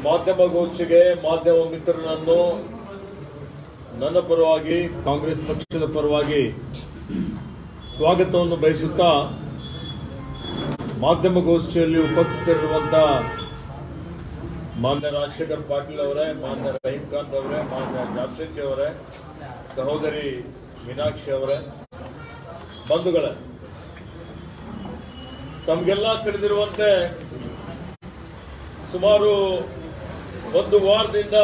ಮಾಧ್ಯಮಗೋಷ್ಠಿಗೆ ಮಾಧ್ಯಮ ಮಿತ್ರರನ್ನು ನನ್ನ ಪರವಾಗಿ ಕಾಂಗ್ರೆಸ್ ಪಕ್ಷದ ಪರವಾಗಿ ಸ್ವಾಗತವನ್ನು ಬಯಸುತ್ತಾ ಮಾಧ್ಯಮಗೋಷ್ಠಿಯಲ್ಲಿ ಉಪಸ್ಥಿತರಿರುವಂತಹ ಮಾನ್ಯ ರಾಜಶೇಖರ್ ಪಾಟೀಲ್ ಅವರೇ ಮಾನ್ಯ ರಹೀಂ ಖಾನ್ ಅವರೇ ಮಾನ್ಯ ಜಾಮ್ಶೆಟ್ಟಿ ಅವರೇ ಸಹೋದರಿ ಮೀನಾಕ್ಷಿ ಅವರೇ ಬಂಧುಗಳೇ ತಮಗೆಲ್ಲ ತಿಳಿದಿರುವಂತೆ ಸುಮಾರು ಒಂದು ವಾರದಿಂದ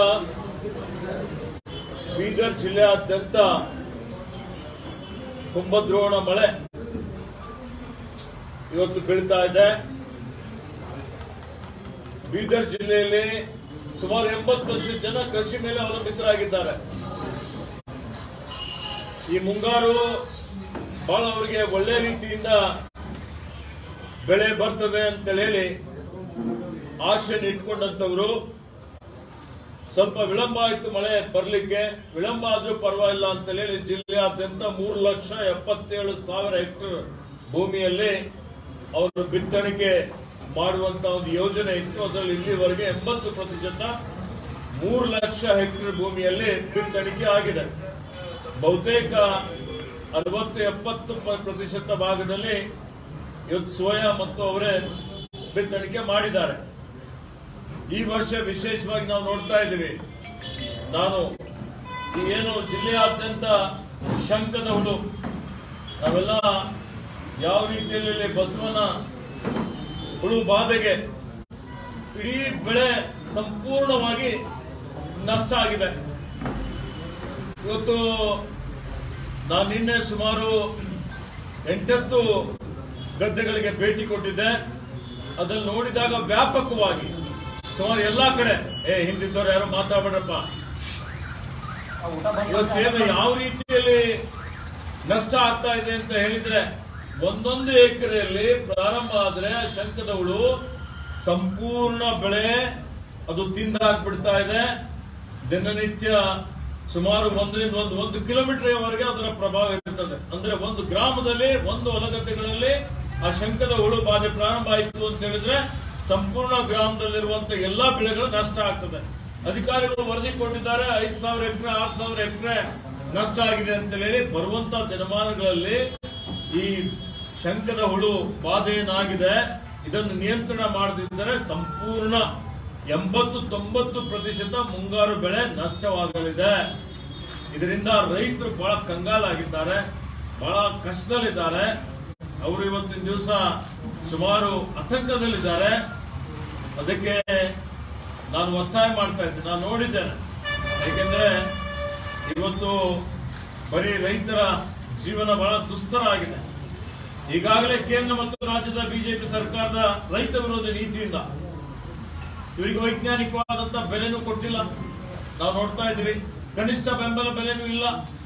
ಬೀದರ್ ಜಿಲ್ಲೆಯಾದ್ಯಂತ ಕುಂಭದ್ರೋಣ ಮಳೆ ಇವತ್ತು ಬೀಳ್ತಾ ಇದೆ ಬೀದರ್ ಜಿಲ್ಲೆಯಲ್ಲಿ ಸುಮಾರು ಎಂಬತ್ತು ಪರ್ಸೆಂಟ್ ಜನ ಕೃಷಿ ಮೇಲೆ ಅವಲಂಬಿತರಾಗಿದ್ದಾರೆ ಈ ಮುಂಗಾರು ಬಹಳ ಅವರಿಗೆ ಒಳ್ಳೆ ರೀತಿಯಿಂದ ಬೆಳೆ ಬರ್ತದೆ ಅಂತ ಹೇಳಿ ಆಶೆಯನ್ನು ಇಟ್ಕೊಂಡಂತವರು ಸ್ವಲ್ಪ ವಿಳಂಬ ಆಯ್ತು ಮಳೆ ಬರ್ಲಿಕ್ಕೆ ವಿಳಂಬ ಆದ್ರೂ ಪರವಾಗಿಲ್ಲ ಅಂತ ಹೇಳಿ ಜಿಲ್ಲೆಯಾದ್ಯಂತ ಮೂರು ಲಕ್ಷ ಎಪ್ಪತ್ತೇಳು ಸಾವಿರ ಹೆಕ್ಟೇರ್ ಭೂಮಿಯಲ್ಲಿ ಅವರು ಬಿತ್ತಣಿಕೆ ಮಾಡುವಂತ ಒಂದು ಯೋಜನೆ ಇತ್ತು ಅದರಲ್ಲಿ ಇಲ್ಲಿವರೆಗೆ ಎಂಬತ್ತು ಪ್ರತಿಶತ ಮೂರು ಲಕ್ಷ ಹೆಕ್ಟೇರ್ ಭೂಮಿಯಲ್ಲಿ ಬಿತ್ತಣಿಕೆ ಆಗಿದೆ ಬಹುತೇಕ ಅರವತ್ತು ಎಪ್ಪತ್ತು ಪ- ಪ್ರತಿಶತ ಭಾಗದಲ್ಲಿ ಇವತ್ತು ಸೋಯಾ ಮತ್ತು ಅವರೇ ಬಿತ್ತಣಿಕೆ ಮಾಡಿದ್ದಾರೆ ಈ ವರ್ಷ ವಿಶೇಷವಾಗಿ ನಾವು ನೋಡ್ತಾ ಇದ್ದೀವಿ ನಾನು ಈ ಏನು ಜಿಲ್ಲೆಯಾದ್ಯಂತ ಶಂಕದ ಹುಳು ನಾವೆಲ್ಲ ಯಾವ ರೀತಿಯಲ್ಲಿ ಬಸವನ ಹುಳು ಬಾಧೆಗೆ ಇಡೀ ಬೆಳೆ ಸಂಪೂರ್ಣವಾಗಿ ನಷ್ಟ ಆಗಿದೆ ಇವತ್ತು ನಾನು ನಿನ್ನೆ ಸುಮಾರು ಎಂಟತ್ತು ಗದ್ದೆಗಳಿಗೆ ಭೇಟಿ ಕೊಟ್ಟಿದ್ದೆ ಅದಲ್ಲಿ ನೋಡಿದಾಗ ವ್ಯಾಪಕವಾಗಿ ಸುಮಾರು ಎಲ್ಲಾ ಕಡೆ ಏ ಹಿಂದಿದ್ದವ್ರು ಯಾರು ಮಾತಾಡ್ಬೇಡ್ರಪ್ಪ ಇವತ್ತೇನು ಯಾವ ರೀತಿಯಲ್ಲಿ ನಷ್ಟ ಆಗ್ತಾ ಇದೆ ಅಂತ ಹೇಳಿದ್ರೆ ಒಂದೊಂದು ಎಕರೆಯಲ್ಲಿ ಪ್ರಾರಂಭ ಆದ್ರೆ ಶಂಕದ ಹುಳು ಸಂಪೂರ್ಣ ಬೆಳೆ ಅದು ತಿಂದು ಹಾಕ್ಬಿಡ್ತಾ ಇದೆ ದಿನನಿತ್ಯ ಸುಮಾರು ಒಂದರಿಂದ ಒಂದು ಒಂದು ಕಿಲೋಮೀಟರ್ ವರೆಗೆ ಅದರ ಪ್ರಭಾವ ಇರುತ್ತದೆ ಅಂದ್ರೆ ಒಂದು ಗ್ರಾಮದಲ್ಲಿ ಒಂದು ಹೊಲಗದ್ದೆಗಳಲ್ಲಿ ಆ ಶಂಕದ ಹುಳು ಬಾಧೆ ಪ್ರಾರಂಭ ಆಯಿತು ಅಂತ ಹೇಳಿದ್ರೆ ಸಂಪೂರ್ಣ ಗ್ರಾಮದಲ್ಲಿರುವಂತ ಎಲ್ಲಾ ಬೆಳೆಗಳು ನಷ್ಟ ಆಗ್ತದೆ ಅಧಿಕಾರಿಗಳು ವರದಿ ಕೊಟ್ಟಿದ್ದಾರೆ ಐದು ಸಾವಿರ ಎಕರೆ ಆರು ಸಾವಿರ ಎಕರೆ ನಷ್ಟ ಆಗಿದೆ ಅಂತ ಹೇಳಿ ಬರುವಂತ ದಿನಮಾನಗಳಲ್ಲಿ ಈ ಶಂಕದ ಹುಳು ಬಾಧೆ ಏನಾಗಿದೆ ಇದನ್ನು ನಿಯಂತ್ರಣ ಮಾಡದಿದ್ದರೆ ಸಂಪೂರ್ಣ ಎಂಬತ್ತು ತೊಂಬತ್ತು ಪ್ರತಿಶತ ಮುಂಗಾರು ಬೆಳೆ ನಷ್ಟವಾಗಲಿದೆ ಇದರಿಂದ ರೈತರು ಬಹಳ ಕಂಗಾಲಾಗಿದ್ದಾರೆ ಬಹಳ ಕಷ್ಟದಲ್ಲಿದ್ದಾರೆ ಅವರು ಇವತ್ತಿನ ದಿವಸ ಸುಮಾರು ಆತಂಕದಲ್ಲಿದ್ದಾರೆ ಅದಕ್ಕೆ ನಾನು ಒತ್ತಾಯ ಮಾಡ್ತಾ ಇದ್ದೀನಿ ನಾನು ನೋಡಿದ್ದೇನೆ ಏಕೆಂದ್ರೆ ಇವತ್ತು ಬರೀ ರೈತರ ಜೀವನ ಬಹಳ ದುಸ್ತರ ಆಗಿದೆ ಈಗಾಗಲೇ ಕೇಂದ್ರ ಮತ್ತು ರಾಜ್ಯದ ಬಿಜೆಪಿ ಸರ್ಕಾರದ ರೈತ ವಿರೋಧಿ ನೀತಿಯಿಂದ ಇವರಿಗೆ ವೈಜ್ಞಾನಿಕವಾದಂತ ಬೆಲೆನೂ ಕೊಟ್ಟಿಲ್ಲ ನಾವು ನೋಡ್ತಾ ಇದ್ವಿ ಕನಿಷ್ಠ ಬೆಂಬಲ ಬೆಲೆನೂ ಇಲ್ಲ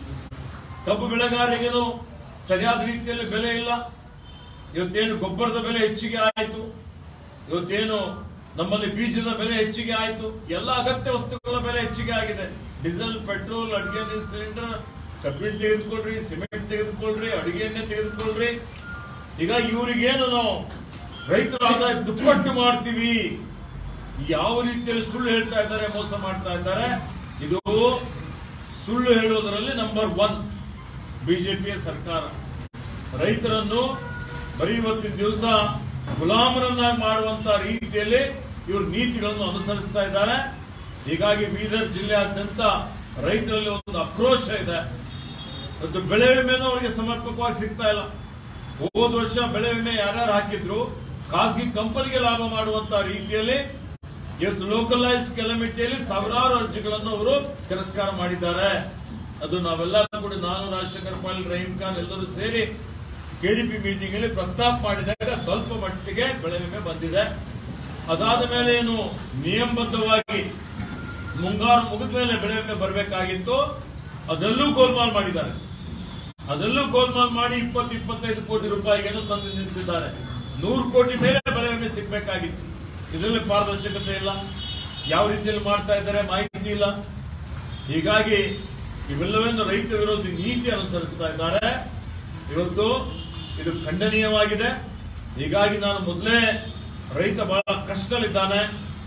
ಕಬ್ಬು ಬೆಳೆಗಾರರಿಗೇನು ಸರಿಯಾದ ರೀತಿಯಲ್ಲಿ ಬೆಲೆ ಇಲ್ಲ ಇವತ್ತೇನು ಗೊಬ್ಬರದ ಬೆಲೆ ಹೆಚ್ಚಿಗೆ ಆಯಿತು ಇವತ್ತೇನು ನಮ್ಮಲ್ಲಿ ಬೀಜದ ಬೆಲೆ ಹೆಚ್ಚಿಗೆ ಆಯಿತು ಎಲ್ಲ ಅಗತ್ಯ ವಸ್ತುಗಳ ಬೆಲೆ ಹೆಚ್ಚಿಗೆ ಆಗಿದೆ ಡೀಸೆಲ್ ಪೆಟ್ರೋಲ್ ಅಡಿಗೆ ಎಣ್ಣೆ ಸಿಲಿಂಡರ್ ಕಬ್ಬಿಣ ತೆಗೆದುಕೊಳ್ರಿ ಸಿಮೆಂಟ್ ತೆಗೆದುಕೊಳ್ರಿ ಅಡಿಗೆ ಎಣ್ಣೆ ತೆಗೆದುಕೊಳ್ರಿ ಈಗ ಇವರಿಗೇನು ನಾವು ರೈತರ ಆದಾಯ ದುಪ್ಪಟ್ಟು ಮಾಡ್ತೀವಿ ಯಾವ ರೀತಿಯಲ್ಲಿ ಸುಳ್ಳು ಹೇಳ್ತಾ ಇದ್ದಾರೆ ಮೋಸ ಮಾಡ್ತಾ ಇದ್ದಾರೆ ಇದು ಸುಳ್ಳು ಹೇಳುವುದರಲ್ಲಿ ನಂಬರ್ ಒನ್ ಬಿಜೆಪಿಯ ಸರ್ಕಾರ ರೈತರನ್ನು ಬರೀ ಇವತ್ತಿನ ದಿವಸ ಗುಲಾಮರನ್ನಾಗಿ ಮಾಡುವಂತ ರೀತಿಯಲ್ಲಿ ಇವರು ನೀತಿಗಳನ್ನು ಅನುಸರಿಸ್ತಾ ಇದ್ದಾರೆ ಹೀಗಾಗಿ ಬೀದರ್ ಜಿಲ್ಲೆಯಾದ್ಯಂತ ರೈತರಲ್ಲಿ ಒಂದು ಆಕ್ರೋಶ ಇದೆ ಮತ್ತು ಬೆಳೆ ವಿಮೆನೂ ಅವರಿಗೆ ಸಮರ್ಪಕವಾಗಿ ಸಿಗ್ತಾ ಇಲ್ಲ ಹೋದ ವರ್ಷ ಬೆಳೆ ವಿಮೆ ಯಾರ್ಯಾರು ಹಾಕಿದ್ರು ಖಾಸಗಿ ಕಂಪನಿಗೆ ಲಾಭ ಮಾಡುವಂತ ರೀತಿಯಲ್ಲಿ ಇವತ್ತು ಲೋಕಲೈಸ್ ಕೆಲಮಿಟಿಯಲ್ಲಿ ಸಾವಿರಾರು ಅರ್ಜಿಗಳನ್ನು ಅವರು ತಿರಸ್ಕಾರ ಮಾಡಿದ್ದಾರೆ ಅದು ನಾವೆಲ್ಲ ಕೂಡ ನಾನು ರಾಜಶೇಖರ್ ಪಾಟೀಲ್ ರಹೀಂ ಖಾನ್ ಎಲ್ಲರೂ ಸೇರಿ ಕೆಡಿಪಿ ಮೀಟಿಂಗ್ ಅಲ್ಲಿ ಪ್ರಸ್ತಾಪ ಮಾಡಿದಾಗ ಸ್ವಲ್ಪ ಮಟ್ಟಿಗೆ ಬೆಳೆ ವಿಮೆ ಬಂದಿದೆ ಅದಾದ ಮೇಲೆ ಏನು ನಿಯಮಬದ್ಧವಾಗಿ ಮುಂಗಾರು ಮುಗಿದ ಮೇಲೆ ಬೆಳೆ ವಿಮೆ ಬರಬೇಕಾಗಿತ್ತು ಅದೆಲ್ಲೂ ಗೋಲ್ಮಾಲ್ ಮಾಡಿದ್ದಾರೆ ಅದೆಲ್ಲೂ ಗೋಲ್ಮಾಲ್ ಮಾಡಿ ಇಪ್ಪತ್ತು ಇಪ್ಪತ್ತೈದು ಕೋಟಿ ರೂಪಾಯಿಗೆ ತಂದು ನಿಲ್ಲಿಸಿದ್ದಾರೆ ನೂರು ಕೋಟಿ ಮೇಲೆ ಬೆಳೆ ವಿಮೆ ಸಿಗಬೇಕಾಗಿತ್ತು ಇದರಲ್ಲಿ ಪಾರದರ್ಶಕತೆ ಇಲ್ಲ ಯಾವ ರೀತಿಯಲ್ಲಿ ಮಾಡ್ತಾ ಇದ್ದಾರೆ ಮಾಹಿತಿ ಇಲ್ಲ ಹೀಗಾಗಿ ಇವೆಲ್ಲವನ್ನು ರೈತ ವಿರೋಧಿ ನೀತಿ ಅನುಸರಿಸ್ತಾ ಇದ್ದಾರೆ ಇವತ್ತು ಇದು ಖಂಡನೀಯವಾಗಿದೆ ಹೀಗಾಗಿ ನಾನು ಮೊದಲೇ ರೈತ ಬಹಳ ಕಷ್ಟದಲ್ಲಿದ್ದಾನೆ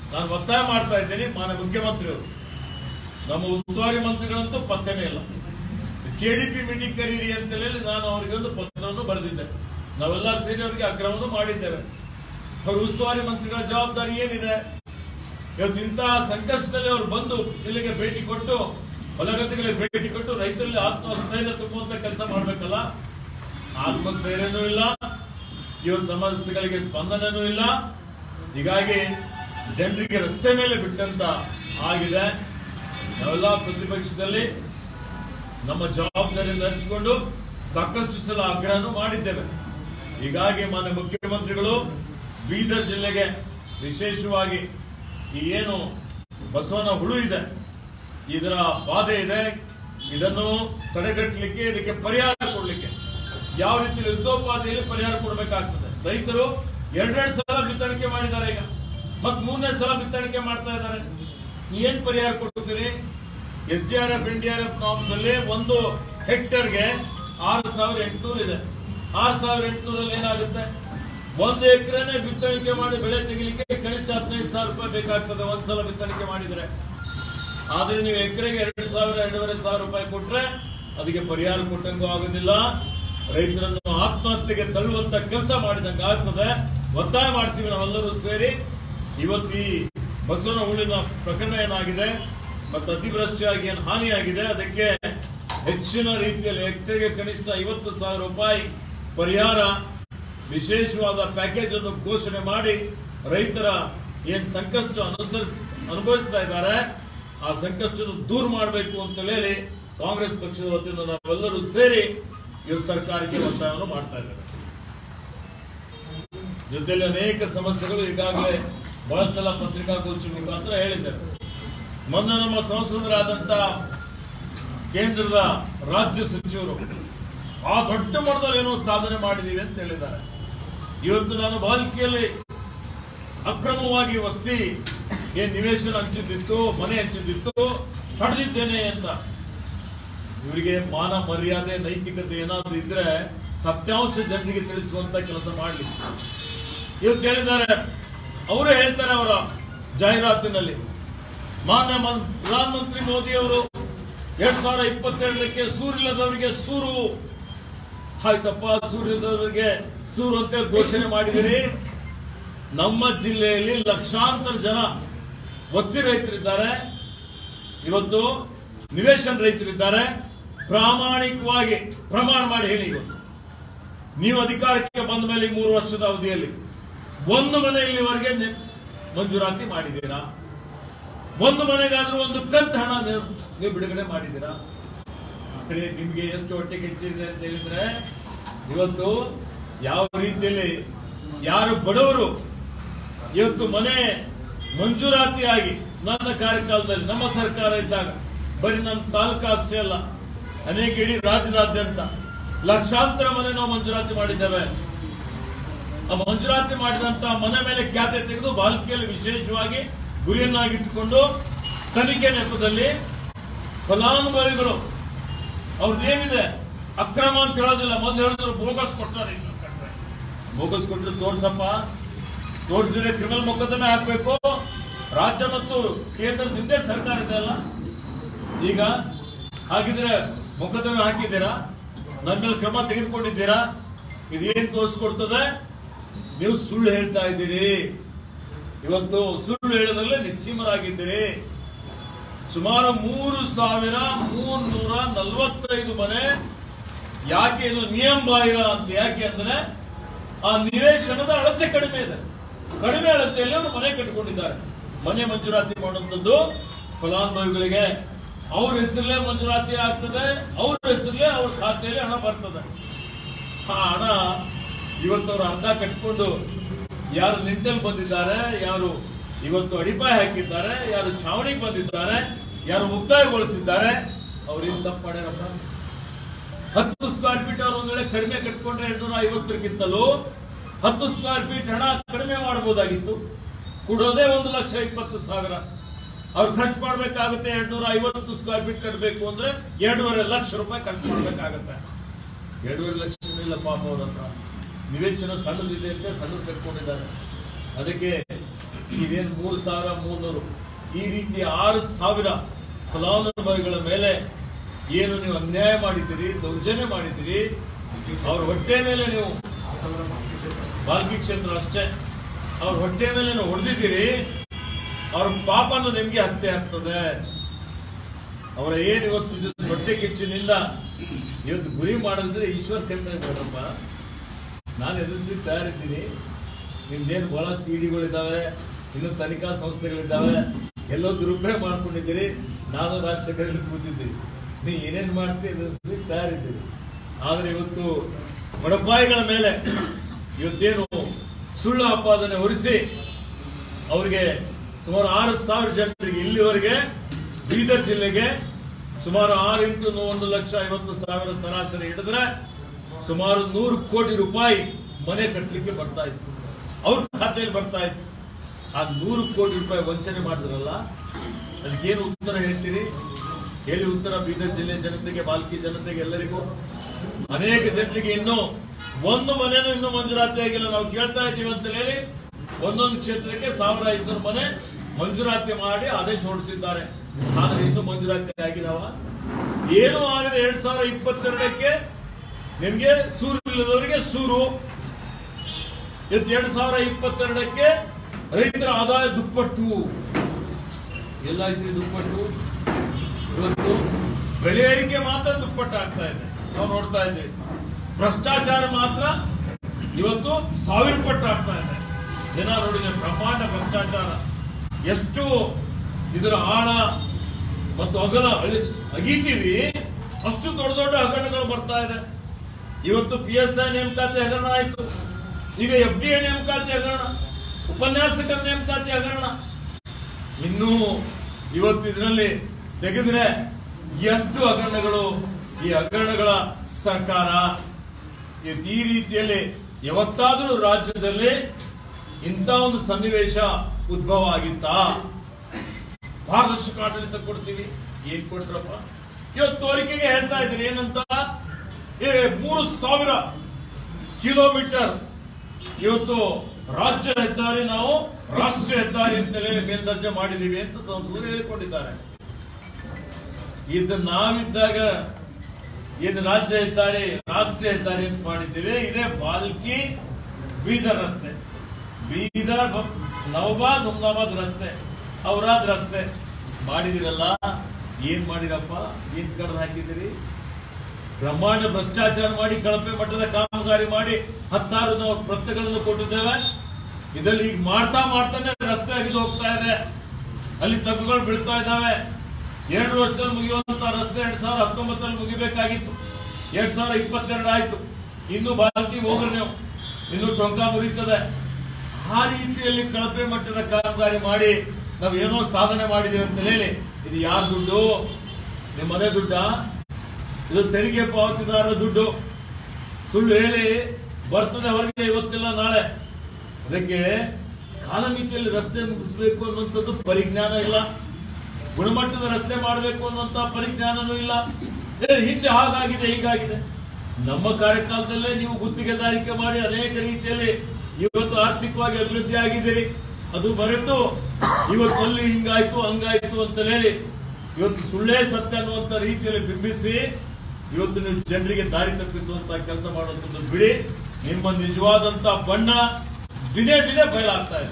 ನಾನು ಒತ್ತಾಯ ಮಾಡ್ತಾ ಇದ್ದೇನೆ ಮಾನ್ಯ ಮುಖ್ಯಮಂತ್ರಿಗಳು ನಮ್ಮ ಉಸ್ತುವಾರಿ ಮಂತ್ರಿಗಳಂತೂ ಪತ್ತೆನೇ ಇಲ್ಲ ಕೆಡಿಪಿ ಮೀಟಿಂಗ್ ಕರೀರಿ ಅಂತ ಹೇಳಿ ನಾನು ಅವರಿಗೆ ಒಂದು ಪತ್ರವನ್ನು ಬರೆದಿದ್ದೆ ನಾವೆಲ್ಲ ಸೇರಿ ಅವರಿಗೆ ಆಗ್ರಹವನ್ನು ಮಾಡಿದ್ದೇವೆ ಅವ್ರ ಉಸ್ತುವಾರಿ ಮಂತ್ರಿಗಳ ಜವಾಬ್ದಾರಿ ಏನಿದೆ ಇವತ್ತು ಇಂತಹ ಸಂಕಷ್ಟದಲ್ಲಿ ಅವರು ಬಂದು ಜಿಲ್ಲೆಗೆ ಭೇಟಿ ಕೊಟ್ಟು ಹೊಲಗದ್ದೆಗಳಿಗೆ ಭೇಟಿ ಕೊಟ್ಟು ರೈತರಲ್ಲಿ ಆತ್ಮಸ್ಥೈರ್ಯ ತುಂಬುವಂತ ಕೆಲಸ ಮಾಡ್ಬೇಕಲ್ಲ ಆತ್ಮಸ್ಥೈರ್ಯನೂ ಇಲ್ಲ ಇವತ್ತು ಸಮಸ್ಯೆಗಳಿಗೆ ಸ್ಪಂದನೆನೂ ಇಲ್ಲ ಹೀಗಾಗಿ ಜನರಿಗೆ ರಸ್ತೆ ಮೇಲೆ ಬಿಟ್ಟಂತ ಆಗಿದೆ ನಾವೆಲ್ಲ ಪ್ರತಿಪಕ್ಷದಲ್ಲಿ ನಮ್ಮ ಜವಾಬ್ದಾರಿಯನ್ನು ಅರಿತುಕೊಂಡು ಸಾಕಷ್ಟು ಸಲ ಆಗ್ರಹನೂ ಮಾಡಿದ್ದೇವೆ ಹೀಗಾಗಿ ಮಾನ್ಯ ಮುಖ್ಯಮಂತ್ರಿಗಳು ಬೀದರ್ ಜಿಲ್ಲೆಗೆ ವಿಶೇಷವಾಗಿ ಈ ಏನು ಬಸವನ ಹುಳು ಇದೆ ಇದರ ಬಾಧೆ ಇದೆ ಇದನ್ನು ತಡೆಗಟ್ಟಲಿಕ್ಕೆ ಇದಕ್ಕೆ ಪರಿಹಾರ ಕೊಡ್ಲಿಕ್ಕೆ ಯಾವ ರೀತಿ ಯುದ್ಧೋಪಾದಿಯಲ್ಲಿ ಪರಿಹಾರ ಕೊಡಬೇಕಾಗ್ತದೆ ರೈತರು ಎರಡೆರಡು ಸಲ ಬಿತ್ತಣಿಕೆ ಮಾಡಿದ್ದಾರೆ ಈಗ ಮತ್ ಮೂರನೇ ಸಲ ಬಿತ್ತಣಿಕೆ ಮಾಡ್ತಾ ಇದ್ದಾರೆ ಏನ್ ಪರಿಹಾರ ಕೊಡ್ತೀರಿ S D R F N D R F norms ಅಲ್ಲಿ ಒಂದು ಹೆಕ್ಟರ್ಗೆ ಆರು ಸಾವಿರ ಎಂಟುನೂರು ಇದೆ ಆರು ಸಾವಿರ ಎಂಟುನೂರಲ್ಲಿ ಏನಾಗುತ್ತೆ ಒಂದು ಎಕರೆನೆ ಬಿತ್ತಣಿಕೆ ಮಾಡಿ ಬೆಳೆ ತೆಗಿಲಿಕ್ಕೆ ಕನಿಷ್ಠ ಹದಿನೈದು ಸಾವಿರ ರೂಪಾಯಿ ಬೇಕಾಗ್ತದೆ ಒಂದ್ಸಲ ಬಿತ್ತಣಿಕೆ ಮಾಡಿದ್ರೆ ಆದ್ರೆ ನೀವು ಎಕರೆಗೆ ಎರಡು ಸಾವಿರ ಎರಡೂವರೆ ಸಾವಿರ ರೂಪಾಯಿ ಕೊಟ್ರೆ ಅದಕ್ಕೆ ಪರಿಹಾರ ಕೊಟ್ಟಂಗೂ ಆಗೋದಿಲ್ಲ ರೈತರನ್ನು ಆತ್ಮಹತ್ಯೆಗೆ ತಳ್ಳುವಂತ ಕೆಲಸ ಮಾಡಿದಂಗೆ ಆಗ್ತದೆ ಒತ್ತಾಯ ಮಾಡ್ತೀವಿ ನಾವೆಲ್ಲರೂ ಸೇರಿ ಇವತ್ತು ಈ ಬಸವನ ಹುಳಿನ ಪ್ರಕರಣ ಏನಾಗಿದೆ ಮತ್ತು ಅತಿವೃಷ್ಟಿಯಾಗಿ ಏನು ಹಾನಿಯಾಗಿದೆ ಅದಕ್ಕೆ ಹೆಚ್ಚಿನ ರೀತಿಯಲ್ಲಿ ಹೆಕ್ಟರ್ಗೆ ಕನಿಷ್ಠ ಐವತ್ತು ಸಾವಿರ ರೂಪಾಯಿ ಪರಿಹಾರ ವಿಶೇಷವಾದ ಪ್ಯಾಕೇಜ್ ಅನ್ನು ಘೋಷಣೆ ಮಾಡಿ ರೈತರ ಏನ್ ಸಂಕಷ್ಟ ಅನುಸರಿಸ್ ಅನುಭವಿಸ್ತಾ ಇದ್ದಾರೆ ಆ ಸಂಕಷ್ಟ ದೂರ ಮಾಡಬೇಕು ಅಂತ ಹೇಳಿ ಕಾಂಗ್ರೆಸ್ ಪಕ್ಷದ ವತಿಯಿಂದ ನಾವೆಲ್ಲರೂ ಸೇರಿ ಇವತ್ತು ಸರ್ಕಾರಕ್ಕೆ ಒತ್ತಾಯವನ್ನು ಮಾಡ್ತಾ ಇದ್ದಾರೆ ಜೊತೆಲಿ ಅನೇಕ ಸಮಸ್ಯೆಗಳು ಈಗಾಗಲೇ ಬಹಳ ಸಲ ಪತ್ರಿಕಾಗೋಷ್ಠಿ ಮುಖಾಂತರ ಹೇಳಿದ್ದಾರೆ ಮೊನ್ನೆ ನಮ್ಮ ಸಂಸದರಾದಂತ ಕೇಂದ್ರದ ರಾಜ್ಯ ಸಚಿವರು ಆ ದೊಡ್ಡ ಮಟ್ಟದಲ್ಲಿ ಏನೋ ಸಾಧನೆ ಮಾಡಿದೀವಿ ಅಂತ ಹೇಳಿದ್ದಾರೆ ಇವತ್ತು ನಾನು ಬಾಲ್ಕಿಯಲ್ಲಿ ಅಕ್ರಮವಾಗಿ ವಸ್ತಿ ಏನ್ ನಿವೇಶನ ಹಂಚಿದ್ದಿತ್ತು ಮನೆ ಹಂಚಿದ್ದಿತ್ತು ತಡೆದಿದ್ದೇನೆ ಅಂತ ಇವರಿಗೆ ಮಾನ ಮರ್ಯಾದೆ ನೈತಿಕತೆ ಏನಾದ್ರು ಇದ್ರೆ ಸತ್ಯಾಂಶ ಜನರಿಗೆ ತಿಳಿಸುವಂತ ಕೆಲಸ ಮಾಡಲಿ ಇವತ್ತು ಹೇಳಿದ್ದಾರೆ ಅವರೇ ಹೇಳ್ತಾರೆ ಅವರ ಜಾಹೀರಾತಿನಲ್ಲಿ ಮಾನ್ಯ ಮನ್- ಪ್ರಧಾನಮಂತ್ರಿ ಮೋದಿ ಅವರು ಎರಡ್ ಸಾವಿರದ ಇಪ್ಪತ್ತೆರಡಕ್ಕೆ ಸೂರಿಲ್ಲದವರಿಗೆ ಸೂರು ಆಯ್ತಪ್ಪ ಸೂರ್ಯದವರಿಗೆ ಸೂರು ಅಂತ ಘೋಷಣೆ ಮಾಡಿದಿರಿ ನಮ್ಮ ಜಿಲ್ಲೆಯಲ್ಲಿ ಲಕ್ಷಾಂತರ ಜನ ವಸ್ತಿ ರೈತರಿದ್ದಾರೆ ಇವತ್ತು ನಿವೇಶನ ರೈತರಿದ್ದಾರೆ ಪ್ರಾಮಾಣಿಕವಾಗಿ ಪ್ರಮಾಣ ಮಾಡಿ ಹೇಳಿ ಇವತ್ತು ನೀವು ಅಧಿಕಾರಕ್ಕೆ ಬಂದ ಮೇಲೆ ಈ ಮೂರು ವರ್ಷದ ಅವಧಿಯಲ್ಲಿ ಒಂದು ಮನೆ ಇಲ್ಲಿವರೆಗೆ ನಿ- ಮಂಜೂರಾತಿ ಮಾಡಿದ್ದೀರಾ ಒಂದು ಮನೆಗಾದ್ರೂ ಒಂದು ಕಂತು ಹಣ ನೀವು ನೀವು ಬಿಡುಗಡೆ ಮಾಡಿದ್ದೀರಾ ಆದ್ರೆ ನಿಮ್ಗೆ ಎಷ್ಟು ಹೊಟ್ಟೆ ಕಿಚ್ಚಿದೆ ಅಂತ ಹೇಳಿದ್ರೆ ಇವತ್ತು ಯಾವ ರೀತಿಯಲ್ಲಿ ಯಾರು ಬಡವರು ಇವತ್ತು ಮನೆ ಮಂಜೂರಾತಿಯಾಗಿ ನನ್ನ ಕಾರ್ಯಕಾಲದಲ್ಲಿ ನಮ್ಮ ಸರ್ಕಾರ ಇದ್ದಾಗ ಬರೀ ನಮ್ಮ ತಾಲೂಕು ಅಷ್ಟೇ ಅಲ್ಲ ಅನೇಕ ಇಡೀ ರಾಜ್ಯದಾದ್ಯಂತ ಲಕ್ಷಾಂತರ ಮನೆ ನಾವು ಮಂಜೂರಾತಿ ಮಾಡಿದ್ದೇವೆ ಆ ಮಂಜೂರಾತಿ ಮಾಡಿದಂತ ಮನೆ ಮೇಲೆ ಖ್ಯಾತೆ ತೆಗೆದು ಬಾಲ್ಕಿಯಲ್ಲಿ ವಿಶೇಷವಾಗಿ ಗುರಿಯನ್ನಾಗಿಟ್ಟುಕೊಂಡು ತನಿಖೆ ನೆಪದಲ್ಲಿ ಫಲಾನುಭವಿಗಳು ಅವ್ರದ್ದೇನಿದೆ ಅಕ್ರಮ ಅಂತ ಹೇಳೋದಿಲ್ಲ ಮೊದಲು ಹೇಳಿದ್ರು ಬೋಗಸ್ ಕೊಡ್ತಾರೆ ಈ ಸರ್ಕಾರ. ಬೋಗಸ್ ಕೊಟ್ಟರೆ ತೋರ್ಸಪ್ಪ ತೋರಿಸಿದ್ರೆ ಕ್ರಿಮಿನಲ್ ಮೊಕದ್ದಮೆ ಹಾಕಬೇಕು ರಾಜ್ಯ ಮತ್ತು ಕೇಂದ್ರದ ಹಿಂದೆ ಸರ್ಕಾರ ಇದೆ ಅಲ್ಲ ಈಗ ಹಾಗಿದ್ರೆ ಮೊಕದ್ದಮೆ ಹಾಕಿದ್ದೀರಾ ನನ್ನ ಮೇಲೆ ಕ್ರಮ ತೆಗೆದುಕೊಂಡಿದ್ದೀರಾ ಇದೇನ್ ತೋರಿಸ್ಕೊಡ್ತದೆ ನೀವು ಸುಳ್ಳು ಹೇಳ್ತಾ ಇದ್ದೀರಿ ಇವತ್ತು ಸುಳ್ಳು ಹೇಳೋದ್ರಲ್ಲೇ ನಿಸ್ಸೀಮರಾಗಿದ್ದೀರಿ ಸುಮಾರು ಮೂರು ಸಾವಿರ ಮೂರ್ನೂರ ನಲವತ್ತೈದು ಮನೆ ಯಾಕೆ ಇದು ನಿಯಮ ಬಾಹಿರ ಅಂತ ಯಾಕೆ ಅಂದ್ರೆ ಆ ನಿವೇಶನದ ಅಳತೆ ಕಡಿಮೆ ಇದೆ ಕಡಿಮೆ ಅಳತೆಯಲ್ಲಿ ಅವರು ಮನೆ ಕಟ್ಟಿಕೊಂಡಿದ್ದಾರೆ ಮನೆ ಮಂಜೂರಾತಿ ಮಾಡುವಂಥದ್ದು ಫಲಾನುಭವಿಗಳಿಗೆ ಅವ್ರ ಹೆಸರಲ್ಲೇ ಮಂಜೂರಾತಿ ಆಗ್ತದೆ ಅವ್ರ ಹೆಸರಲ್ಲೇ ಅವ್ರ ಖಾತೆಯಲ್ಲಿ ಹಣ ಬರ್ತದೆ ಆ ಹಣ ಇವತ್ತು ಅವರು ಅರ್ಧ ಕಟ್ಕೊಂಡು ಯಾರು ನಿಂಟಲ್ ಬಂದಿದ್ದಾರೆ ಯಾರು ಇವತ್ತು ಅಡಿಪಾಯ ಹಾಕಿದ್ದಾರೆ ಯಾರು ಛಾವಣಿಗೆ ಬಂದಿದ್ದಾರೆ ಯಾರು ಮುಕ್ತಾಯಗೊಳಿಸಿದ್ದಾರೆ ಅವ್ರೇನ್ ತಪ್ಪು ಮಾಡ್ಯಾರಪ್ಪ ಹತ್ತು ಸ್ಕ್ವೇರ್ ಫೀಟ್ ಅವ್ರು ಒಂದ್ ವೇಳೆ ಕಡಿಮೆ ಕಟ್ಕೊಂಡ್ರೆ ಎರಡ್ನೂರ ಐವತ್ತರಿಗಿಂತಲೂ ಹತ್ತು ಸ್ಕ್ವೇರ್ ಫೀಟ್ ಹಣ ಕಡಿಮೆ ಮಾಡಬಹುದಾಗಿತ್ತು ಕೊಡೋದೇ ಒಂದು ಲಕ್ಷ ಇಪ್ಪತ್ತು ಸಾವಿರ ಅವ್ರು ಖರ್ಚು ಮಾಡ್ಬೇಕಾಗುತ್ತೆ ಎರಡ್ನೂರ ಐವತ್ತು ಸ್ಕ್ವೇರ್ ಫೀಟ್ ಕಟ್ಟಬೇಕು ಅಂದ್ರೆ ಎರಡೂವರೆ ಲಕ್ಷ ರೂಪಾಯಿ ಖರ್ಚು ಮಾಡ್ಬೇಕಾಗತ್ತೆ ಎರಡೂವರೆ ಲಕ್ಷ ಇಲ್ಲ ಪಾಪ ಅವ್ರ ಹತ್ರ ನಿವೇಶನ ಸಣ್ಣದಿದೆ ಅಷ್ಟೇ ಸಣ್ಣದು ಕಟ್ಕೊಂಡಿದ್ದಾರೆ ಅದಕ್ಕೆ ಇದೇನು ಮೂರು ಸಾವಿರ ಮೂರ್ನೂರು ಈ ರೀತಿ ಆರು ಸಾವಿರ ಫಲಾನುಭವಿಗಳ ಮೇಲೆ ಏನು ನೀವು ಅನ್ಯಾಯ ಮಾಡಿದ್ದೀರಿ ದೌರ್ಜನ್ಯ ಮಾಡಿದ್ದೀರಿ ಅವ್ರ ಹೊಟ್ಟೆ ಮೇಲೆ ನೀವು ಬಾಲ್ಕಿ ಕ್ಷೇತ್ರ ಅಷ್ಟೇ ಅವ್ರ ಹೊಟ್ಟೆ ಮೇಲೆ ನೀವು ಹೊಡೆದಿದ್ದೀರಿ ಅವ್ರ ಪಾಪನು ನಿಮ್ಗೆ ಹತ್ಯೆ ಆಗ್ತದೆ ಅವರ ಏನು ಇವತ್ತು ಇದು ಹೊಟ್ಟೆ ಕಿಚ್ಚಿನಿಂದ ಇವತ್ತು ಗುರಿ ಮಾಡಿದ್ರೆ ಈಶ್ವರ್ ಖಂಡ್ರೆ ಬೇಡಪ್ಪ ನಾನು ಎದುರಿಸ್ಲಿಕ್ಕೆ ತಯಾರಿದ್ದೀನಿ ನಿಮ್ದೇನು ಬಹಳಷ್ಟು ಇಡಿಗಳಿದ್ದಾವೆ ಇನ್ನು ತನಿಖಾ ಸಂಸ್ಥೆಗಳಿದ್ದಾವೆ ಎಲ್ಲೋ ದುರುಪಯೋಗ ಮಾಡ್ಕೊಂಡಿದ್ದೀರಿ ನಾನು ರಾಜಶೇಖರಲ್ಲಿ ಕೂತಿದ್ದೀರಿ ನೀವು ಏನೇನು ಮಾಡ್ತೀರಿ ಎದುರಿಸ್ಲಿಕ್ಕೆ ತಯಾರಿದ್ದೀರಿ ಆದ್ರೆ ಇವತ್ತು ಬಡಪಾಯಿಗಳ ಮೇಲೆ ಇವತ್ತೇನು ಸುಳ್ಳು ಆಪಾದನೆ ಹೊರಿಸಿ ಅವರಿಗೆ ಸುಮಾರು ಆರು ಸಾವಿರ ಜನರಿಗೆ ಇಲ್ಲಿವರೆಗೆ ಬೀದರ್ ಜಿಲ್ಲೆಗೆ ಸುಮಾರು ಆರು ಇಂಟು ಒಂದು ಲಕ್ಷ ಐವತ್ತು ಸಾವಿರ ಸರಾಸರಿ ಹಿಡಿದ್ರೆ ಸುಮಾರು ನೂರು ಕೋಟಿ ರೂಪಾಯಿ ಮನೆ ಕಟ್ಟಲಿಕ್ಕೆ ಬರ್ತಾ ಇತ್ತು ಅವ್ರ ಖಾತೆಯಲ್ಲಿ ಬರ್ತಾ ಇತ್ತು ಆ ನೂರು ಕೋಟಿ ರೂಪಾಯಿ ವಂಚನೆ ಮಾಡಿದ್ರಲ್ಲ ಅದಕ್ಕೇನು ಉತ್ತರ ಹೇಳ್ತೀರಿ ಹೇಳಿ ಉತ್ತರ ಬೀದರ್ ಜಿಲ್ಲೆ ಜನತೆಗೆ ಬಾಲ್ಕಿ ಜನತೆಗೆ ಎಲ್ಲರಿಗೂ ಅನೇಕ ಜನರಿಗೆ ಇನ್ನು ಒಂದು ಮನೆನೂ ಇನ್ನೂ ಮಂಜೂರಾತಿ ಆಗಿಲ್ಲ ನಾವು ಕೇಳ್ತಾ ಇದ್ದೀವಿ ಅಂತ ಹೇಳಿ ಒಂದೊಂದು ಕ್ಷೇತ್ರಕ್ಕೆ ಸಾವಿರ ಐದುನೂರು ಮನೆ ಮಂಜೂರಾತಿ ಮಾಡಿ ಆದೇಶ ಹೊರಡಿಸಿದ್ದಾರೆ ಆದ್ರೆ ಇನ್ನೂ ಮಂಜೂರಾತಿ ಆಗಿದಾವ ಏನೂ ಆಗದೆ ಎರಡ್ ಸಾವಿರ ಇಪ್ಪತ್ತೆರಡಕ್ಕೆ ನಿಮ್ಗೆ ಸೂರು ಇಲ್ಲದವರಿಗೆ ಸೂರು ಇವತ್ತು ಎರಡ್ ಸಾವಿರ ಇಪ್ಪತ್ತೆರಡಕ್ಕೆ ರೈತರ ಆದಾಯ ದುಪ್ಪಟ್ಟು ಎಲ್ಲ ಐತ್ರಿ ದುಪ್ಪಟ್ಟು ಇವತ್ತು ಬೆಲೆ ಏರಿಕೆ ಮಾತ್ರ ದುಪ್ಪಟ್ಟು ಆಗ್ತಾ ಇದೆ ನಾವು ನೋಡ್ತಾ ಇದ್ದೀವಿ ಭ್ರಷ್ಟಾಚಾರ ಮಾತ್ರ ಇವತ್ತು ಸಾವಿರ ಪಟ್ಟು ಆಗ್ತಾ ಇದೆ ಜನ ನೋಡಿದ್ರೆ ಬ್ರಹ್ಮಾಂಡ ಭ್ರಷ್ಟಾಚಾರ ಎಷ್ಟು ಇದರ ಆಳ ಮತ್ತು ಅಗಲ ಅಳಿ- ಅಗೀತೀವಿ ಅಷ್ಟು ದೊಡ್ಡ ದೊಡ್ಡ ಹಗರಣಗಳು ಬರ್ತಾ ಇದೆ ಇವತ್ತು ಪಿ ಎಸ್ ಐ ನೇಮಕಾತಿ ಹಗರಣ ಆಯ್ತು ಈಗ ಎಫ್ ಡಿ ಐ ನೇಮಕಾತಿ ಹಗರಣ ಉಪನ್ಯಾಸಕರ ನೇಮಕಾತಿ ಹಗರಣ ಇನ್ನು ಇವತ್ತು ಇದರಲ್ಲಿ ತೆಗೆದ್ರೆ ಎಷ್ಟು ಹಗರಣಗಳು ಈ ಹಗರಣಗಳ ಸರ್ಕಾರ ಇವತ್ತು ಈ ರೀತಿಯಲ್ಲಿ ಯಾವತ್ತಾದರೂ ರಾಜ್ಯದಲ್ಲಿ ಇಂಥ ಒಂದು ಸನ್ನಿವೇಶ ಉದ್ಭವ ಆಗಿತ್ತಾ ಪಾರದರ್ಶಕ ಆಡಳಿತ ಕೊಡ್ತೀವಿ ಏನ್ ಕೊಟ್ರಪ್ಪ ಇವತ್ತು ತೋರಿಕೆಗೆ ಹೇಳ್ತಾ ಇದ್ದೀನಿ ಏನಂತ ಏ ಮೂರು ಸಾವಿರ ಕಿಲೋಮೀಟರ್ ಇವತ್ತು ರಾಜ್ಯ ಹೆದ್ದಾರಿ ನಾವು ರಾಷ್ಟ್ರೀಯ ಹೆದ್ದಾರಿ ಅಂತಲೇ ಮೇಲ್ದರ್ಜೆ ಮಾಡಿದೀವಿ ಅಂತ ಸಂಸದರು ಹೇಳಿಕೊಂಡಿದ್ದಾರೆ ಇದು ನಾವಿದ್ದಾಗ ಇದು ರಾಜ್ಯ ಹೆದ್ದಾರಿ ರಾಷ್ಟ್ರೀಯ ಹೆದ್ದಾರಿ ಅಂತ ಮಾಡಿದ್ದೇವೆ ಇದೇ ಬಾಲ್ಕಿ ಬೀದರ್ ರಸ್ತೆ ಬೀದರ್ ಬ- ನವಬಾದ್ ಹುಮ್ನಾಬಾದ್ ರಸ್ತೆ ಔರಾದ್ ರಸ್ತೆ ಮಾಡಿದಿರಲ್ಲ ಏನ್ ಮಾಡಿರಪ್ಪ ಏನ್ ಕಡ್ದು ಹಾಕಿದಿರಿ ಬ್ರಹ್ಮಾಂಡ ಭ್ರಷ್ಟಾಚಾರ ಮಾಡಿ ಕಳಪೆ ಮಟ್ಟದ ಕಾಮಗಾರಿ ಮಾಡಿ ಹತ್ತಾರು ನಾವು ಪ್ರತ್ಯಗಳನ್ನು ಕೊಟ್ಟಿದ್ದೇವೆ ಇದರಲ್ಲಿ ಈಗ ಮಾಡ್ತಾ ಮಾಡ್ತಾನೆ ರಸ್ತೆ ಅಗಿದು ಹೋಗ್ತಾ ಇದೆ ಅಲ್ಲಿ ತಗ್ಗುಗಳು ಬೀಳ್ತಾ ಇದ್ದಾವೆ ಎರಡು ವರ್ಷದಲ್ಲಿ ಮುಗಿಯುವಂತ ರಸ್ತೆ ಎರಡ್ ಸಾವಿರದ ಹತ್ತೊಂಬತ್ತರಲ್ಲಿ ಮುಗಿಬೇಕಾಗಿತ್ತು ಎರಡ್ ಸಾವಿರದ ಇಪ್ಪತ್ತೆರಡು ಆಯ್ತು ಇನ್ನು ಬಾಲ್ಕಿ ಹೋಗ್ರಿ ನೀವು ಇನ್ನು ಟೊಂಕ ಮುರಿತದೆ ಆ ರೀತಿಯಲ್ಲಿ ಕಳಪೆ ಮಟ್ಟದ ಕಾಮಗಾರಿ ಮಾಡಿ ನಾವು ಏನೋ ಸಾಧನೆ ಮಾಡಿದ್ದೇವೆ ಅಂತ ಹೇಳಿ ಇದು ಯಾರ ದುಡ್ಡು ನಿಮ್ಮ ಮನೆ ದುಡ್ಡಾ ಇದು ತೆರಿಗೆ ಪಾವತಿದಾರರ ದುಡ್ಡು ಸುಳ್ಳು ಹೇಳಿ ಬರ್ತದೆ ಹೊರಗೆ ಇವತ್ತಿಲ್ಲ ನಾಳೆ ಅದಕ್ಕೆ ಕಾಲಮಿತಿಯಲ್ಲಿ ರಸ್ತೆ ಮುಗಿಸ್ಬೇಕು ಅನ್ನುವಂಥದ್ದು ಪರಿಜ್ಞಾನ ಇಲ್ಲ ಗುಣಮಟ್ಟದ ರಸ್ತೆ ಮಾಡಬೇಕು ಅನ್ನುವಂತ ಪರಿಜ್ಞಾನನೂ ಇಲ್ಲ ಏ, ಹಿಂದೆ ಹಾಗಾಗಿದೆ ಹೀಗಾಗಿದೆ ನಮ್ಮ ಕಾರ್ಯಕಾಲದಲ್ಲೇ ನೀವು ಗುತ್ತಿಗೆದಾರಿಕೆ ಮಾಡಿ ಅನೇಕ ರೀತಿಯಲ್ಲಿ ಇವತ್ತು ಆರ್ಥಿಕವಾಗಿ ಅಭಿವೃದ್ಧಿ ಆಗಿದ್ದೀರಿ ಅದು ಮರೆತು ಇವತ್ತು ಅಲ್ಲಿ ಹಿಂಗಾಯ್ತು ಹಂಗಾಯ್ತು ಅಂತ ಹೇಳಿ ಇವತ್ತು ಸುಳ್ಳೇ ಸತ್ಯ ಅನ್ನುವಂತ ರೀತಿಯಲ್ಲಿ ಬಿಂಬಿಸಿ ಇವತ್ತು ನೀವು ಜನರಿಗೆ ದಾರಿ ತಪ್ಪಿಸುವಂತ ಕೆಲಸ ಮಾಡುವಂಥದ್ದು ಬಿಡಿ ನಿಮ್ಮ ನಿಜವಾದಂತ ಬಣ್ಣ ದಿನೇ ದಿನೇ ಬಯಲಾಗ್ತಾ ಇದೆ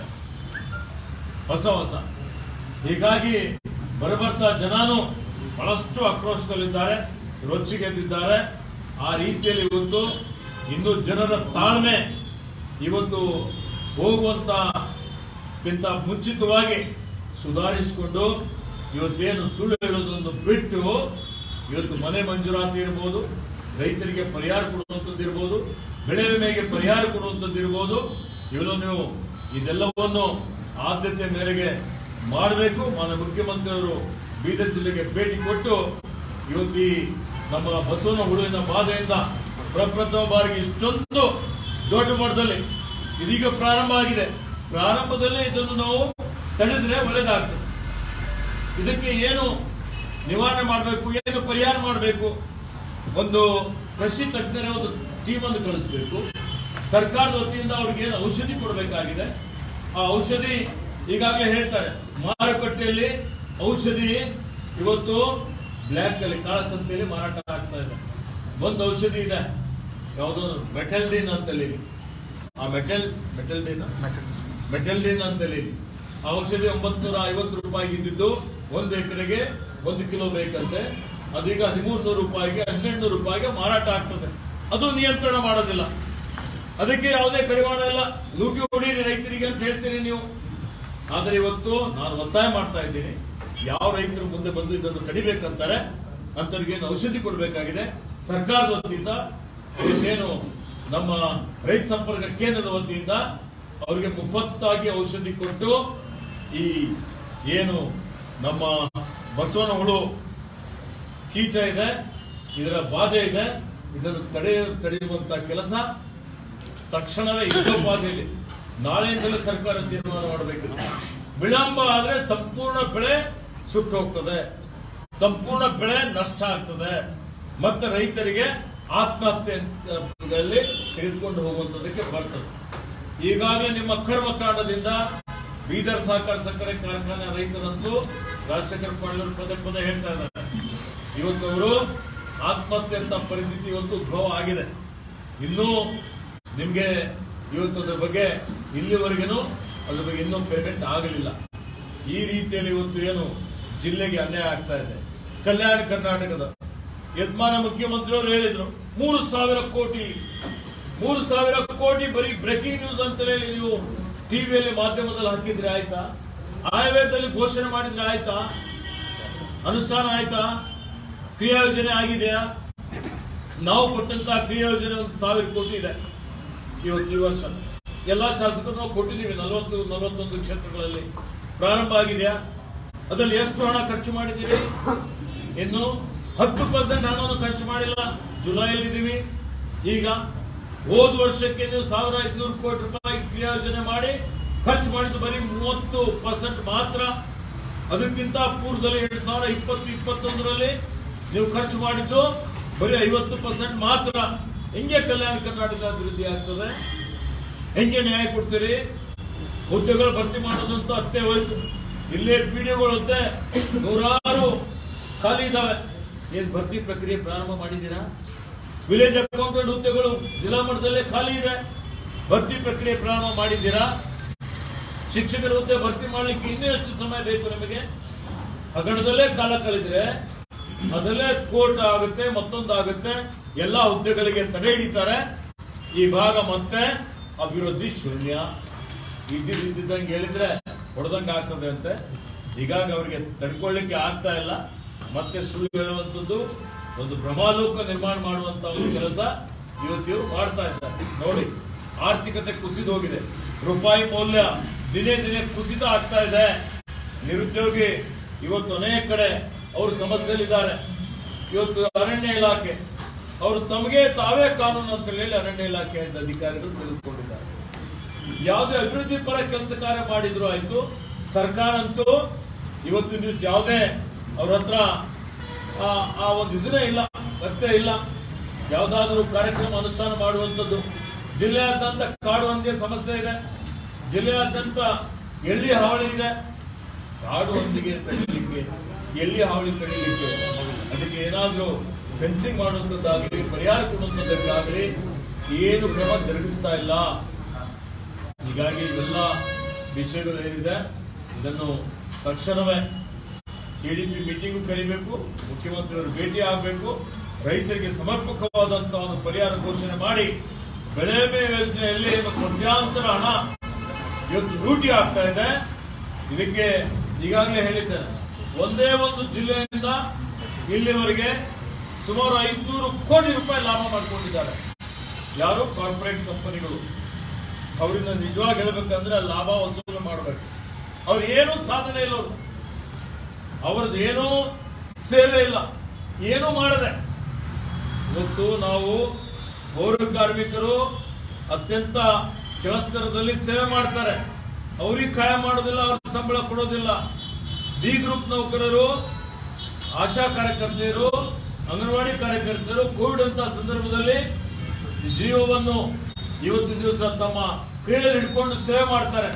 ಹೊಸ ಹೊಸ ಹೀಗಾಗಿ ಬರಬರ್ತಾ ಜನನು ಬಹಳಷ್ಟು ಆಕ್ರೋಶದಲ್ಲಿದ್ದಾರೆ ರೊಚ್ಚಿಗೆದ್ದಿದ್ದಾರೆ ಆ ರೀತಿಯಲ್ಲಿ ಇವತ್ತು ಇನ್ನು ಜನರ ತಾಳ್ಮೆ ಇವತ್ತು ಹೋಗುವಂತ ಕ್ಕಿಂತ ಮುಂಚಿತವಾಗಿ ಸುಧಾರಿಸಿಕೊಂಡು ಇವತ್ತೇನು ಸುಳ್ಳು ಹೇಳೋದನ್ನು ಬಿಟ್ಟು ಇವತ್ತು ಮನೆ ಮಂಜೂರಾತಿ ಇರ್ಬೋದು ರೈತರಿಗೆ ಪರಿಹಾರ ಕೊಡುವಂಥದ್ದು ಇರ್ಬೋದು ಬೆಳೆ ವಿಮೆಗೆ ಪರಿಹಾರ ಕೊಡುವಂಥದ್ದು ಇರ್ಬೋದು ಇವೆಲ್ಲ ನೀವು ಇದೆಲ್ಲವನ್ನು ಆದ್ಯತೆ ಮೇರೆಗೆ ಮಾಡಬೇಕು ಮಾನ್ಯ ಮುಖ್ಯಮಂತ್ರಿಯವರು ಬೀದರ್ ಜಿಲ್ಲೆಗೆ ಭೇಟಿ ಕೊಟ್ಟು ಇವತ್ತು ಈ ನಮ್ಮ ಬಸವನ ಹುಡುವಿನ ಬಾಧೆಯಿಂದ ಪ್ರಪ್ರಥಮ ಬಾರಿಗೆ ಇಷ್ಟೊಂದು ದೊಡ್ಡ ಮಟ್ಟದಲ್ಲಿ ಇದೀಗ ಪ್ರಾರಂಭ ಆಗಿದೆ ಪ್ರಾರಂಭದಲ್ಲೇ ಇದನ್ನು ನಾವು ತಡೆದ್ರೆ ಒಳ್ಳೆಯದಾಗ್ತದೆ ಇದಕ್ಕೆ ಏನು ನಿವಾರಣೆ ಮಾಡಬೇಕು ಏನು ಪರಿಹಾರ ಮಾಡಬೇಕು ಒಂದು ಕೃಷಿ ತಜ್ಞರ ಒಂದು ಟೀಮ್ ಅನ್ನು ಕಳಿಸಬೇಕು ಸರ್ಕಾರದ ವತಿಯಿಂದ ಅವ್ರಿಗೆ ಏನು ಔಷಧಿ ಕೊಡಬೇಕಾಗಿದೆ ಆ ಔಷಧಿ ಈಗಾಗಲೇ ಹೇಳ್ತಾರೆ ಮಾರುಕಟ್ಟೆಯಲ್ಲಿ ಔಷಧಿ ಇವತ್ತು ಬ್ಲ್ಯಾಕ್ ಅಲ್ಲಿ ಕಾಳಸಂತೆಯಲ್ಲಿ ಮಾರಾಟ ಆಗ್ತಾ ಇದೆ ಒಂದು ಔಷಧಿ ಇದೆ ಯಾವುದೋ ಮೆಟಲ್ಡಿನ್ ಅಂತೇಳಿ ಆ ಮೆಟಲ್ ಮೆಟಲ್ಡಿನ್ ಮೆಟಲ್ಡಿನ್ ಅಂತೇಳಿ ಆ ಔಷಧಿ ಒಂಬತ್ತು ಐವತ್ತು ರೂಪಾಯಿಗೆ ಇದ್ದಿದ್ದು ಒಂದು ಎಕರೆಗೆ ಒಂದು ಕಿಲೋ ಬೇಕಂತೆ ಅದೀಗ ಹದಿಮೂರು ನೂರು ರೂಪಾಯಿಗೆ ಹದಿನೆಂಟು ರೂಪಾಯಿಗೆ ಮಾರಾಟ ಆಗ್ತದೆ ಅದು ನಿಯಂತ್ರಣ ಮಾಡೋದಿಲ್ಲ ಅದಕ್ಕೆ ಯಾವುದೇ ಕಡಿವಾಣ ಇಲ್ಲ ಲೂಟಿ ಹೊಡೀರಿ ರೈತರಿಗೆ ಅಂತ ಹೇಳ್ತೀರಿ ನೀವು ಆದರೆ ಇವತ್ತು ನಾನು ಒತ್ತಾಯ ಮಾಡ್ತಾ ಇದ್ದೀನಿ ಯಾವ ರೈತರು ಮುಂದೆ ಬಂದು ಇದನ್ನು ತಡಿಬೇಕಂತಾರೆ ಅಂತವ್ರಿಗೆ ಏನು ಔಷಧಿ ಕೊಡಬೇಕಾಗಿದೆ ಸರ್ಕಾರದ ವತಿಯಿಂದ ಏನು ನಮ್ಮ ರೈತ ಸಂಪರ್ಕ ಕೇಂದ್ರದ ವತಿಯಿಂದ ಅವರಿಗೆ ಮುಫತ್ತಾಗಿ ಔಷಧಿ ಕೊಟ್ಟು ಈ ಏನು ನಮ್ಮ ಬಸವನ ಹುಳು ಕೀಟ ಇದೆ ಇದರ ಬಾಧೆ ಇದೆ ಇದನ್ನು ತಡೆಯ ತಡೆಯುವಂತ ಕೆಲಸ ತಕ್ಷಣವೇ ಯುದ್ಧೋಪಾದಿಯಲ್ಲಿ ನಾಳೆಯಿಂದಲೇ ಸರ್ಕಾರ ತೀರ್ಮಾನ ಮಾಡಬೇಕು ವಿಳಂಬ ಆದ್ರೆ ಸಂಪೂರ್ಣ ಬೆಳೆ ಸುಟ್ಟು ಹೋಗ್ತದೆ ಸಂಪೂರ್ಣ ಬೆಳೆ ನಷ್ಟ ಆಗ್ತದೆ ಮತ್ತೆ ರೈತರಿಗೆ ಆತ್ಮಹತ್ಯೆಯಲ್ಲಿ ತೆಗೆದುಕೊಂಡು ಹೋಗುವಂತದಕ್ಕೆ ಬರ್ತದೆ ಈಗಾಗಲೇ ನಿಮ್ಮ ಕರ್ಮಕಾಂಡದಿಂದ ಬೀದರ್ ಸಹಕಾರ ಸಕ್ಕರೆ ಕಾರ್ಖಾನೆ ರೈತರಂತೂ ರಾಜಶೇಖರ ಪಾಟೀಲ್ ಪದೇ ಪದೇ ಹೇಳ್ತಾ ಇದ್ದಾರೆ ಇವತ್ತು ಅವರು ಆತ್ಮಹತ್ಯೆ ಅಂತ ಪರಿಸ್ಥಿತಿ ಇವತ್ತು ಉದ್ಭವ ಆಗಿದೆ ಇನ್ನೂ ನಿಮ್ಗೆ ಇವತ್ತು ಅದ್ರ ಬಗ್ಗೆ ಇಲ್ಲಿವರೆಗೂ ಅದ್ರ ಬಗ್ಗೆ ಇನ್ನೂ ಪೇಮೆಂಟ್ ಆಗಲಿಲ್ಲ ಈ ರೀತಿಯಲ್ಲಿ ಇವತ್ತು ಏನು ಜಿಲ್ಲೆಗೆ ಅನ್ಯಾಯ ಆಗ್ತಾ ಇದೆ ಕಲ್ಯಾಣ ಕರ್ನಾಟಕದ ಯಜಮಾನ ಮುಖ್ಯಮಂತ್ರಿಯವರು ಹೇಳಿದ್ರು ಮೂರು ಸಾವಿರ ಕೋಟಿ ಮೂರು ಸಾವಿರ ಕೋಟಿ ಬರೀ ಬ್ರೇಕಿಂಗ್ ನ್ಯೂಸ್ ಅಂತ ಹೇಳಿ ನೀವು ಟಿವಿಯಲ್ಲಿ ಮಾಧ್ಯಮದಲ್ಲಿ ಹಾಕಿದ್ರೆ ಆಯ್ತಾ ಆಯವ್ಯಯದಲ್ಲಿ ಘೋಷಣೆ ಮಾಡಿದ್ರೆ ಆಯ್ತಾ ಅನುಷ್ಠಾನ ಆಯ್ತಾ ಕ್ರಿಯಾ ಯೋಜನೆ ಆಗಿದೆಯಾ ನಾವು ಕೊಟ್ಟಂತಹ ಕ್ರಿಯಾ ಯೋಜನೆ ಒಂದು ಸಾವಿರ ಕೋಟಿ ಇದೆ ಇವತ್ತು ಈ ವರ್ಷ ಎಲ್ಲಾ ಶಾಸಕರು ನಾವು ಕೊಟ್ಟಿದ್ದೀವಿ ನಲವತ್ತು ನಲವತ್ತೊಂದು ಕ್ಷೇತ್ರಗಳಲ್ಲಿ ಪ್ರಾರಂಭ ಆಗಿದೆಯಾ ಅದರಲ್ಲಿ ಎಷ್ಟು ಹಣ ಖರ್ಚು ಮಾಡಿದ್ದೀವಿ ಇನ್ನು ಹತ್ತು ಪರ್ಸೆಂಟ್ ಹಣವನ್ನು ಖರ್ಚು ಮಾಡಿಲ್ಲ ಜುಲೈಯಲ್ಲಿ ಇದ್ದೀವಿ ಈಗ ಹೋದ ವರ್ಷಕ್ಕೆ ನೀವು ಸಾವಿರ ಐದುನೂರು ಕೋಟಿ ರೂಪಾಯಿ ಕ್ರಿಯಾ ಯೋಜನೆ ಮಾಡಿ ಖರ್ಚು ಮಾಡಿದ್ದು ಬರೀ ಮೂವತ್ತು ಪರ್ಸೆಂಟ್ ಮಾತ್ರ ಅದಕ್ಕಿಂತ ಪೂರ್ವದಲ್ಲಿ ಎರಡ್ ಸಾವಿರ ಇಪ್ಪತ್ತು ಇಪ್ಪತ್ತೊಂದರಲ್ಲಿ ನೀವು ಖರ್ಚು ಮಾಡಿದ್ದು ಬರೀ ಐವತ್ತು ಪರ್ಸೆಂಟ್ ಮಾತ್ರ ಹೆಂಗೆ ಕಲ್ಯಾಣ ಕರ್ನಾಟಕ ಅಭಿವೃದ್ಧಿ ಆಗ್ತದೆ ಹೆಂಗೆ ನ್ಯಾಯ ಕೊಡ್ತೀರಿ ಹುದ್ದೆಗಳು ಭರ್ತಿ ಮಾಡೋದಂತೂ ಅತ್ತೆ ಹೋಯ್ತು ಇಲ್ಲೇ ಪಿಡಿಒಗಳು ಹುದ್ದೆ ನೂರಾರು ಖಾಲಿ ಇದಾವೆ ಏನ್ ಭರ್ತಿ ಪ್ರಕ್ರಿಯೆ ಪ್ರಾರಂಭ ಮಾಡಿದ್ದೀರಾ ವಿಲೇಜ್ ಅಕೌಂಟೆಂಟ್ ಹುದ್ದೆಗಳು ಜಿಲ್ಲಾ ಮಟ್ಟದಲ್ಲೇ ಖಾಲಿ ಇದೆ ಭರ್ತಿ ಪ್ರಕ್ರಿಯೆ ಪ್ರಾರಂಭ ಮಾಡಿದ್ದೀರಾ ಶಿಕ್ಷಕರ ಹುದ್ದೆ ಭರ್ತಿ ಮಾಡ್ಲಿಕ್ಕೆ ಇನ್ನೂ ಎಷ್ಟು ಸಮಯ ಬೇಕು ನಮಗೆ ಹಗರಣದಲ್ಲೇ ಕಾಲ ಕಳೆದ್ರೆ ಅದಲ್ಲೇ ಕೋರ್ಟ್ ಆಗುತ್ತೆ ಮತ್ತೊಂದು ಆಗುತ್ತೆ ಎಲ್ಲಾ ಹುದ್ದೆಗಳಿಗೆ ತಡೆ ಹಿಡಿತಾರೆ ಈ ಭಾಗ ಮತ್ತೆ ಅಭಿವೃದ್ಧಿ ಶೂನ್ಯ ಇದ್ದಿದ್ದಂಗೆ ಹೇಳಿದ್ರೆ ಹೊಡೆದಂಗೆ ಆಗ್ತದೆ ಅಂತೆ ಹೀಗಾಗಿ ಅವರಿಗೆ ತಡ್ಕೊಳ್ಳಿಕ್ಕೆ ಆಗ್ತಾ ಇಲ್ಲ ಮತ್ತೆ ಸುಳ್ಳು ಹೇಳುವಂಥದ್ದು ಒಂದು ಭ್ರಮಾಲೋಕ ನಿರ್ಮಾಣ ಮಾಡುವಂತ ಒಂದು ಕೆಲಸ ಇವತ್ತು ಇವ್ರು ಮಾಡ್ತಾ ಇದ್ದಾರೆ ನೋಡಿ ಆರ್ಥಿಕತೆ ಕುಸಿದು ಹೋಗಿದೆ ರೂಪಾಯಿ ಮೌಲ್ಯ ದಿನೇ ದಿನೇ ಕುಸಿತ ಆಗ್ತಾ ಇದೆ ನಿರುದ್ಯೋಗಿ ಇವತ್ತು ಅನೇಕ ಕಡೆ ಅವರು ಸಮಸ್ಯೆಯಲ್ಲಿದ್ದಾರೆ ಇವತ್ತು ಅರಣ್ಯ ಇಲಾಖೆ ಅವರು ತಮಗೆ ತಾವೇ ಕಾನೂನು ಅಂತ ಹೇಳಿ ಅರಣ್ಯ ಇಲಾಖೆ ಅಧಿಕಾರಿಗಳು ತೆಗೆದುಕೊಂಡಿದ್ದಾರೆ ಯಾವುದೇ ಅಭಿವೃದ್ಧಿ ಪರ ಕೆಲಸ ಕಾರ್ಯ ಮಾಡಿದ್ರು ಆಯ್ತು ಸರ್ಕಾರ ಅಂತೂ ಇವತ್ತಿನ ದಿವಸ ಯಾವುದೇ ಅವ್ರ ಹತ್ರ ಆ, ಆ ಒಂದು ಇದನ್ನೇ ಇಲ್ಲ ಮತ್ತೆ ಇಲ್ಲ ಯಾವ್ದಾದ್ರು ಕಾರ್ಯಕ್ರಮ ಅನುಷ್ಠಾನ ಮಾಡುವಂಥದ್ದು ಜಿಲ್ಲೆಯಾದ್ಯಂತ ಕಾಡು ಹಂಗೆ ಸಮಸ್ಯೆ ಇದೆ ಜಿಲ್ಲೆಯಾದ್ಯಂತ ಎಳ್ಳಿ ಹಾವಳಿ ಇದೆ ಕಾಡು ಹಂದಿಗೆ ತಡಿಲಿಕ್ಕೆ ಎಲ್ಲಿ ಹಾವಳಿ ತಡಿಲಿಕ್ಕೆ ಅದಕ್ಕೆ ಏನಾದ್ರೂ ಫೆನ್ಸಿಂಗ್ ಮಾಡುವಂಥದ್ದಾಗಲಿ ಪರಿಹಾರ ಕೊಡುವಂಥದ್ದಕ್ಕಾಗಲಿ ಏನು ಕ್ರಮ ಜರುಗಿಸ್ತಾ ಇಲ್ಲ ಹೀಗಾಗಿ ಇವೆಲ್ಲ ವಿಷಯಗಳು ಏನಿದೆ ಇದನ್ನು ತಕ್ಷಣವೇ ಕೆಡಿಪಿ ಮೀಟಿಂಗ್ ಕರಿಬೇಕು ಮುಖ್ಯಮಂತ್ರಿಯವರು ಭೇಟಿ ಆಗಬೇಕು ರೈತರಿಗೆ ಸಮರ್ಪಕವಾದಂತಹ ಒಂದು ಪರಿಹಾರ ಘೋಷಣೆ ಮಾಡಿ ಬೆಳೆ ವಿಮೆ ಯೋಜನೆಯಲ್ಲಿ ಕೋಟ್ಯಾಂತರ ಹಣ ಇವತ್ತು ಲೂಟಿ ಆಗ್ತಾ ಇದೆ ಇದಕ್ಕೆ ಈಗಾಗಲೇ ಹೇಳಿದ್ದೇನೆ ಒಂದೇ ಒಂದು ಜಿಲ್ಲೆಯಿಂದ ಇಲ್ಲಿವರೆಗೆ ಸುಮಾರು ಐದುನೂರು ಕೋಟಿ ರೂಪಾಯಿ ಲಾಭ ಮಾಡಿಕೊಂಡಿದ್ದಾರೆ ಯಾರು ಕಾರ್ಪೊರೇಟ್ ಕಂಪನಿಗಳು ಅವರಿಂದ ನಿಜವಾಗಿ ಹೇಳ್ಬೇಕಂದ್ರೆ ಲಾಭ ವಸೂಲು ಮಾಡಬೇಕು ಅವ್ರು ಏನೂ ಸಾಧನೆ ಇಲ್ಲ ಅವ್ರು ಅವ್ರದ್ದು ಏನೂ ಸೇವೆ ಇಲ್ಲ ಏನೂ ಮಾಡದೆ ಇವತ್ತು ನಾವು ಪೌರ ಕಾರ್ಮಿಕರು ಅತ್ಯಂತ ಕೆಲಸದಲ್ಲಿ ಸೇವೆ ಮಾಡ್ತಾರೆ ಅವ್ರಿಗೆ ಕಾಯ ಮಾಡೋದಿಲ್ಲ ಅವ್ರ ಸಂಬಳ ಕೊಡೋದಿಲ್ಲ ಬಿ ಗ್ರೂಪ್ ನೌಕರರು ಆಶಾ ಕಾರ್ಯಕರ್ತೆಯರು ಅಂಗನವಾಡಿ ಕಾರ್ಯಕರ್ತರು ಕೋವಿಡ್ ಅಂತ ಸಂದರ್ಭದಲ್ಲಿ ಜೀವವನ್ನು ಇವತ್ತಿನ ದಿವಸ ತಮ್ಮ ಕೈಯಲ್ಲಿ ಹಿಡ್ಕೊಂಡು ಸೇವೆ ಮಾಡ್ತಾರೆ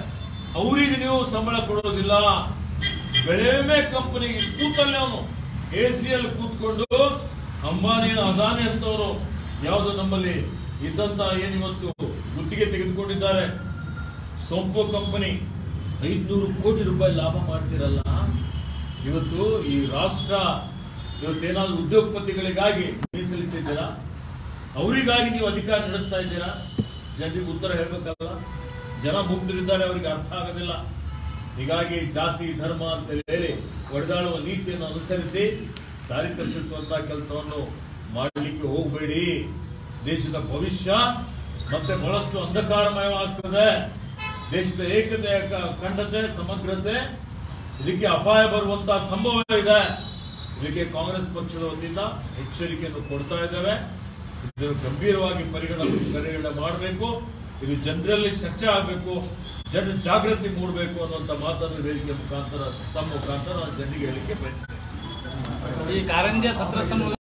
ಅವರಿಗೆ ನೀವು ಸಂಬಳ ಕೊಡೋದಿಲ್ಲ ಬೆಳೆಮೆ ಕಂಪನಿಗೆ ಕೂತಲ್ಲಿ ಅವನು ಎ ಸಿ ಅಲ್ಲಿ ಕೂತ್ಕೊಂಡು ಅಂಬಾನಿ ಅದಾನಿ ಅಂತವರು ಯಾವುದು ನಮ್ಮಲ್ಲಿ ಇದ್ದಂತ ಏನು ಇವತ್ತು ಗುತ್ತಿಗೆ ತೆಗೆದುಕೊಂಡಿದ್ದಾರೆ ಸೊಂಪು ಕಂಪನಿ ಐದ್ನೂರು ಕೋಟಿ ರೂಪಾಯಿ ಲಾಭ ಮಾಡ್ತಿರಲ್ಲ ಇವತ್ತು ಈ ರಾಷ್ಟ್ರ ಇವತ್ತೇನಾದ್ರೂ ಉದ್ಯೋಗಪತಿಗಳಿಗಾಗಿ ಮೀಸಲಿಟ್ಟಿದ್ದೀರಾ ಅವರಿಗಾಗಿ ನೀವು ಅಧಿಕಾರ ನಡೆಸ್ತಾ ಇದ್ದೀರಾ ಜನರಿಗೆ ಉತ್ತರ ಹೇಳ್ಬೇಕಲ್ಲ ಜನ ಮುಗ್ಧರಿದ್ದಾರೆ ಅವರಿಗೆ ಅರ್ಥ ಆಗೋದಿಲ್ಲ ಹೀಗಾಗಿ ಜಾತಿ ಧರ್ಮ ಅಂತ ಹೇಳಿ ಒಡೆದಾಡುವ ನೀತಿಯನ್ನು ಅನುಸರಿಸಿ ದಾರಿ ತಪ್ಪಿಸುವಂತಹ ಕೆಲಸವನ್ನು ಮಾಡಲಿಕ್ಕೆ ಹೋಗಬೇಡಿ ದೇಶದ ಭವಿಷ್ಯ ಮತ್ತೆ ಬಹಳಷ್ಟು ಅಂಧಕಾರಮಯವಾಗ್ತದೆ ದೇಶದ ಏಕತೆ ಖಂಡತೆ ಸಮಗ್ರತೆ ಇದಕ್ಕೆ ಅಪಾಯ ಬರುವಂತಹ ಸಂಭವ ಇದೆ ಇದಕ್ಕೆ ಕಾಂಗ್ರೆಸ್ ಪಕ್ಷದ ವತಿಯಿಂದ ಎಚ್ಚರಿಕೆಯನ್ನು ಕೊಡ್ತಾ ಇದ್ದೇವೆ ಇದನ್ನು ಗಂಭೀರವಾಗಿ ಪರಿಗಣನೆ ಪರಿಗಣನೆ ಮಾಡಬೇಕು ಇದು ಜನರಲ್ಲಿ ಚರ್ಚೆ ಆಗಬೇಕು ಜನ ಜಾಗೃತಿ ಮೂಡಬೇಕು ಅನ್ನುವಂಥ ಮಾತನ್ನು ವೇದಿಕೆ ಮುಖಾಂತರ ತಮ್ಮ ಮುಖಾಂತರ ನಾನು ಜನರಿಗೆ ಹೇಳಿಕೆ ಬಯಸ್ತೇನೆ ಈ ಕಾರಂಜಿಯ ಛತ್ರಸ್ಥಾನ